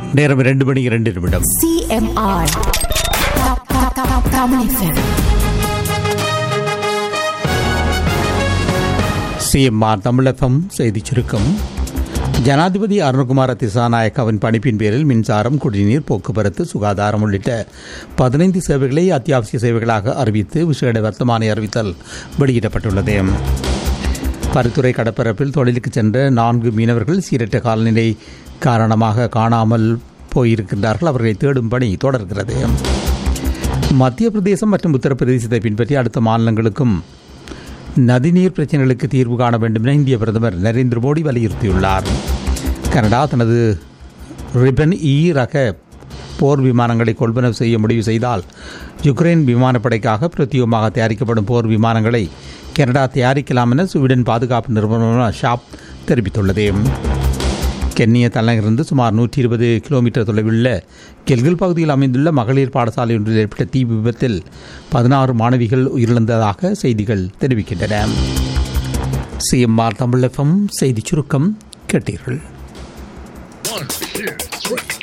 நேரம் இரண்டு மணி இரண்டு நிமிடம் CMR. Ka- ka- ka- Kamal FM. CMR Tamilagam செய்திச் சுருக்கம் ஜனாதிபதி அருண்குமார திசாநாயக்காவின் பணிப்பின் பேரில் மின்சாரம் குடிநீர் போக்குவரத்து சுகாதாரம் உள்ளிட்ட பதினைந்து சேவைகளை அத்தியாவசிய சேவைகளாக அறிவித்து விசேட வர்த்தமானி அறிவித்தல் வெளியிடப்பட்டுள்ளது பருத்துறை கடற்பரப்பில் தொழிலுக்கு சென்ற நான்கு மீனவர்கள் சீரற்ற காலநிலை காரணமாக காணாமல் போயிருக்கின்றார்கள் அவர்களை தேடும் பணி தொடர்கிறது மத்திய பிரதேசம் மற்றும் உத்தரப்பிரதேசத்தை பின்பற்றி அடுத்த மாநிலங்களுக்கும் நதிநீர் பிரச்சினைகளுக்கு தீர்வு காண வேண்டும் என இந்திய பிரதமர் நரேந்திர மோடி வலியுறுத்தியுள்ளார் கனடா தனது ரிபன் இ ரக போர் விமானங்களை கொள்வனவு செய்ய முடிவு செய்தால் யுக்ரைன் விமானப்படைக்காக பிரத்யேகமாக தயாரிக்கப்படும் போர் விமானங்களை கனடா தயாரிக்கலாம் என ஸ்வீடன் பாதுகாப்பு நிறுவனமான ஷாப் தெரிவித்துள்ளது கென்னிய தலைநகரிலிருந்து சுமார் நூற்றி இருபது கிலோமீட்டர் தொலைவில் உள்ள கெல்கில் பகுதியில் அமைந்துள்ள மகளிர் பாடசாலை ஒன்றில் ஏற்பட்ட தீ விபத்தில் பதினாறு மாணவிகள் உயிரிழந்ததாக செய்திகள் தெரிவிக்கின்றன சிஎம்ஆர் தமிழகம் செய்திச் சுருக்கம் கேட்டீர்கள் One, two, three.